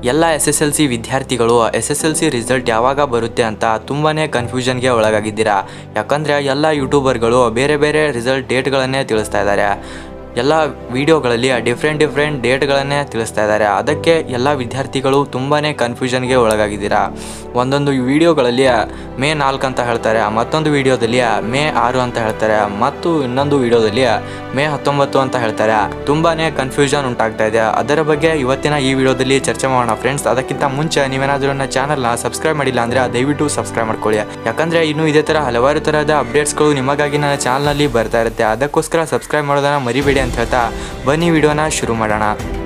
ಎಲ್ಲ S S L C ವಿದ್ಯಾರ್ಥಿಗಳು ಎಸ್ ಎಸ್ ಎಲ್ ಸಿ ರಿಸಲ್ಟ್ ಯಾವಾಗ ಬರುತ್ತೆ ಅಂತ ತುಂಬಾ ಕನ್ಫ್ಯೂಷನ್ಗೆ ಒಳಗಾಗಿದ್ದೀರಾ ಯಾಕಂದರೆ ಎಲ್ಲ ಯೂಟ್ಯೂಬರ್ಗಳು ಬೇರೆ ಬೇರೆ ರಿಸಲ್ಟ್ ಡೇಟ್ಗಳನ್ನೇ ತಿಳಿಸ್ತಾ ಇದ್ದಾರೆ ಎಲ್ಲ ವಿಡಿಯೋಗಳಲ್ಲಿ ಡಿಫ್ರೆಂಟ್ ಡಿಫ್ರೆಂಟ್ ಡೇಟ್ಗಳನ್ನೇ ತಿಳಿಸ್ತಾ ಇದ್ದಾರೆ ಅದಕ್ಕೆ ಎಲ್ಲ ವಿದ್ಯಾರ್ಥಿಗಳು ತುಂಬಾ ಕನ್ಫ್ಯೂಷನ್ಗೆ ಒಳಗಾಗಿದ್ದೀರಾ ಒಂದೊಂದು ವಿಡಿಯೋಗಳಲ್ಲಿ ಮೇ ನಾಲ್ಕು ಅಂತ ಹೇಳ್ತಾರೆ ಮತ್ತೊಂದು ವಿಡಿಯೋದಲ್ಲಿ ಮೇ ಆರು ಅಂತ ಹೇಳ್ತಾರೆ ಮತ್ತು ಇನ್ನೊಂದು ವಿಡಿಯೋದಲ್ಲಿ ಮೇ ಹತ್ತೊಂಬತ್ತು ಅಂತ ಹೇಳ್ತಾರೆ ತುಂಬಾ ಕನ್ಫ್ಯೂಷನ್ ಉಂಟಾಗ್ತಾ ಇದೆ ಅದರ ಬಗ್ಗೆ ಇವತ್ತಿನ ಈ ವಿಡಿಯೋದಲ್ಲಿ ಚರ್ಚೆ ಮಾಡೋಣ ಫ್ರೆಂಡ್ಸ್ ಅದಕ್ಕಿಂತ ಮುಂಚೆ ನೀವೇನಾದರೂ ನನ್ನ ಚಾನಲ್ನ ಸಬ್ಸ್ಕ್ರೈಬ್ ಮಾಡಿಲ್ಲ ಅಂದರೆ ದಯವಿಟ್ಟು ಸಬ್ಸ್ಕ್ರೈಬ್ ಮಾಡ್ಕೊಳ್ಳಿ ಯಾಕಂದರೆ ಇನ್ನೂ ಇದೇ ಥರ ಹಲವಾರು ಥರದ ಅಪ್ಡೇಟ್ಸ್ಗಳು ನಿಮಗಾಗಿ ನನ್ನ ಚಾನಲ್ನಲ್ಲಿ ಬರ್ತಾ ಇರುತ್ತೆ ಅದಕ್ಕೋಸ್ಕರ ಸಬ್ಸ್ಕ್ರೈಬ್ ಮಾಡೋದನ್ನ ಮರಿಬೇಡಿ ಅಂತ ಹೇಳ್ತಾ ಬನ್ನಿ ವಿಡಿಯೋನ ಶುರು ಮಾಡೋಣ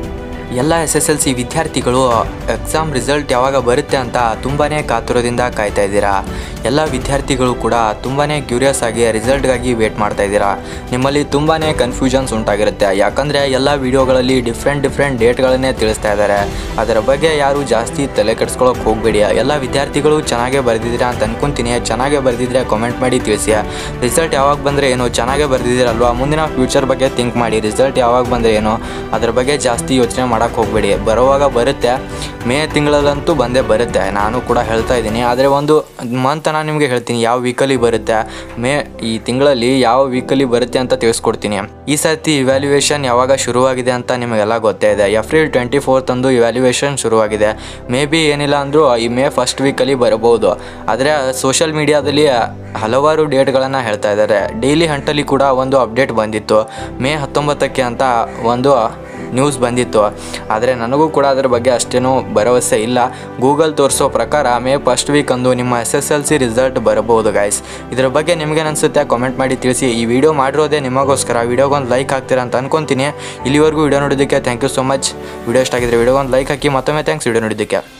ಎಲ್ಲ ಎಸ್ ಎಸ್ ಎಲ್ ಸಿ ವಿದ್ಯಾರ್ಥಿಗಳು ಎಕ್ಸಾಮ್ ರಿಸಲ್ಟ್ ಯಾವಾಗ ಬರುತ್ತೆ ಅಂತ ತುಂಬಾ ಕಾತುರದಿಂದ ಕಾಯ್ತಾ ಇದ್ದೀರಾ ಎಲ್ಲ ವಿದ್ಯಾರ್ಥಿಗಳು ಕೂಡ ತುಂಬಾ ಕ್ಯೂರಿಯಸ್ ಆಗಿ ರಿಸಲ್ಟ್ಗಾಗಿ ವೇಟ್ ಮಾಡ್ತಾ ಇದ್ದೀರಾ ನಿಮ್ಮಲ್ಲಿ ತುಂಬಾ ಕನ್ಫ್ಯೂಷನ್ಸ್ ಉಂಟಾಗಿರುತ್ತೆ ಯಾಕಂದರೆ ಎಲ್ಲ ವಿಡಿಯೋಗಳಲ್ಲಿ ಡಿಫ್ರೆಂಟ್ ಡಿಫ್ರೆಂಟ್ ಡೇಟ್ಗಳನ್ನೇ ತಿಳಿಸ್ತಾ ಇದ್ದಾರೆ ಅದರ ಬಗ್ಗೆ ಯಾರು ಜಾಸ್ತಿ ತಲೆ ಕೆಡಿಸ್ಕೊಳ್ಳೋಕೆ ಹೋಗಬೇಡಿ ಎಲ್ಲ ವಿದ್ಯಾರ್ಥಿಗಳು ಚೆನ್ನಾಗೇ ಬರೆದಿದ್ದೀರಾ ಅಂತ ಅನ್ಕೊಂತೀನಿ ಚೆನ್ನಾಗೇ ಬರೆದಿದ್ರೆ ಕಾಮೆಂಟ್ ಮಾಡಿ ತಿಳಿಸಿ ರಿಸಲ್ಟ್ ಯಾವಾಗ ಬಂದರೆ ಏನು ಚೆನ್ನಾಗೇ ಬರೆದಿದ್ದೀರಲ್ವಾ ಮುಂದಿನ ಫ್ಯೂಚರ್ ಬಗ್ಗೆ ಥಿಂಕ್ ಮಾಡಿ ರಿಸಲ್ಟ್ ಯಾವಾಗ ಬಂದರೆ ಏನು ಅದ್ರ ಬಗ್ಗೆ ಜಾಸ್ತಿ ಯೋಚನೆ ಮಾಡೋಕ್ಕೆ ಹೋಗಬೇಡಿ ಬರುವಾಗ ಬರುತ್ತೆ ಮೇ ತಿಂಗಳಲ್ಲಂತೂ ಬಂದೇ ಬರುತ್ತೆ ನಾನು ಕೂಡ ಹೇಳ್ತಾ ಇದ್ದೀನಿ ಆದರೆ ಒಂದು ಮಂತ್ ನಾನು ನಿಮಗೆ ಹೇಳ್ತೀನಿ ಯಾವ ವೀಕಲ್ಲಿ ಬರುತ್ತೆ ಮೇ ಈ ತಿಂಗಳಲ್ಲಿ ಯಾವ ವೀಕಲ್ಲಿ ಬರುತ್ತೆ ಅಂತ ತಿಳಿಸ್ಕೊಡ್ತೀನಿ ಈ ಸರ್ತಿ ಇವ್ಯಾಲ್ಯೂಯೇಷನ್ ಯಾವಾಗ ಶುರುವಾಗಿದೆ ಅಂತ ನಿಮಗೆಲ್ಲ ಗೊತ್ತೇ ಇದೆ ಏಪ್ರಿಲ್ ಟ್ವೆಂಟಿ ಫೋರ್ತ್ ಅಂದು ಇವ್ಯಾಲ್ಯೂಯೇಷನ್ ಶುರುವಾಗಿದೆ ಮೇ ಬಿ ಏನಿಲ್ಲ ಅಂದರೂ ಈ ಮೇ ಫಸ್ಟ್ ವೀಕಲ್ಲಿ ಬರಬಹುದು ಆದರೆ ಸೋಷಿಯಲ್ ಮೀಡಿಯಾದಲ್ಲಿ ಹಲವಾರು ಡೇಟ್ಗಳನ್ನು ಹೇಳ್ತಾ ಇದ್ದಾರೆ ಡೈಲಿ ಹಂಟಲ್ಲಿ ಕೂಡ ಒಂದು ಅಪ್ಡೇಟ್ ಬಂದಿತ್ತು ಮೇ ಹತ್ತೊಂಬತ್ತಕ್ಕೆ ಅಂತ ಒಂದು ನ್ಯೂಸ್ ಬಂದಿತ್ತು ಆದರೆ ನನಗೂ ಕೂಡ ಅದರ ಬಗ್ಗೆ ಅಷ್ಟೇನೂ ಭರವಸೆ ಇಲ್ಲ ಗೂಗಲ್ ತೋರಿಸೋ ಪ್ರಕಾರ ಮೇ ಫಸ್ಟ್ ವೀಕ್ ಅಂದು ನಿಮ್ಮ S S L C result ಬರಬಹುದು ಗೈಸ್ ಇದರ ಬಗ್ಗೆ ನಿಮಗೇನು ಅನಿಸುತ್ತೆ ಕಾಮೆಂಟ್ ಮಾಡಿ ತಿಳಿಸಿ ಈ ವಿಡಿಯೋ ಮಾಡಿರೋದೇ ನಿಮಗೋಸ್ಕರ ವಿಡಿಯೋಗೊಂದು ಲೈಕ್ ಹಾಕ್ತೀರಾ ಅಂತ ಅನ್ಕೊತೀನಿ ಇಲ್ಲಿವರೆಗೂ ವಿಡಿಯೋ ನೋಡೋದಕ್ಕೆ thank you so much video ಇಷ್ಟ ಆಗಿದ್ರೆ ವಿಡಿಯೋಗೊಂದು ಲೈಕ್ ಹಾಕಿ ಮತ್ತೊಮ್ಮೆ ಥ್ಯಾಂಕ್ಸ್ ವಿಡಿಯೋ ನೋಡಿದ್ದಕ್ಕೆ